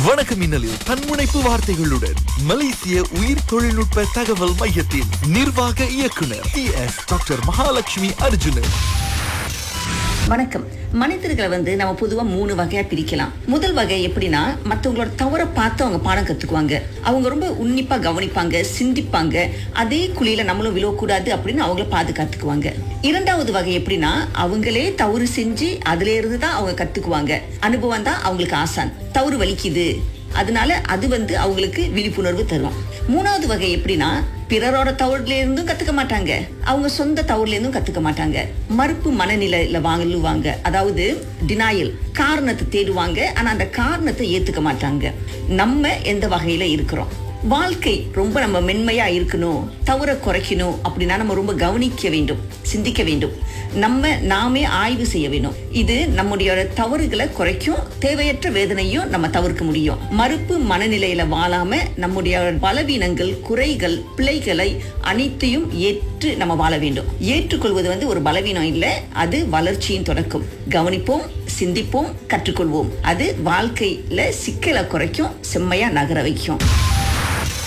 வணக்கம் மின்னலில் தன்முனைப்பு வார்த்தைகளுடன் மலேசிய உயிர் தொழில்நுட்ப தகவல் மையத்தின் நிர்வாக இயக்குனர் T S doctor Mahalakshmi Arjunan வணக்கம் மனிதர்களை வந்து நம்ம பொதுவா மூணு வகையா பிரிக்கலாம் முதல் வகை எப்படின்னா மத்தவங்களோட தவற பார்த்து அவங்க பாடம் கத்துக்குவாங்க அவங்க ரொம்ப உன்னிப்பா கவனிப்பாங்க சிந்திப்பாங்க அதே குழியில நம்மளும் விழக்கூடாது அப்படின்னு அவங்கள பாதுகாத்துக்குவாங்க இரண்டாவது வகை எப்படின்னா அவங்களே தவறு செஞ்சு அதுல இருந்து தான் அவங்க கத்துக்குவாங்க அனுபவம் தான் அவங்களுக்கு ஆசான் தவறு வலிக்குது அதனால அது வந்து அவங்களுக்கு விழிப்புணர்வு தரும் மூணாவது வகை எப்படின்னா பிறரோட தவறுல இருந்தும் கத்துக்க மாட்டாங்க அவங்க சொந்த தவறுல இருந்தும் கத்துக்க மாட்டாங்க மறுப்பு மனநிலையில வாங்குவாங்க அதாவது டினாயல் காரணத்தை தேடுவாங்க ஆனா அந்த காரணத்தை ஏத்துக்க மாட்டாங்க நம்ம எந்த வகையில இருக்கிறோம் வாழ்க்கை ரொம்ப நம்ம மென்மையா இருக்கணும் தவற குறைக்கணும் அப்படின்னா நம்ம ரொம்ப கவனிக்க வேண்டும் சிந்திக்க வேண்டும் நம்ம நாமே ஆய்வு செய்ய வேண்டும் இது நம்முடைய தவறுகளை குறைக்கும் தேவையற்ற வேதனையும் நம்ம தவிர்க்க முடியும் மறுப்பு மனநிலையில வாழாம நம்முடைய பலவீனங்கள் குறைகள் பிழைகளை அனைத்தையும் ஏற்று நம்ம வாழ வேண்டும் ஏற்றுக்கொள்வது வந்து ஒரு பலவீனம் இல்லை அது வளர்ச்சியின் தொடக்கம் கவனிப்போம் சிந்திப்போம் கற்றுக்கொள்வோம் அது வாழ்க்கையில சிக்கலை குறைக்கும் செம்மையா நகர வைக்கும்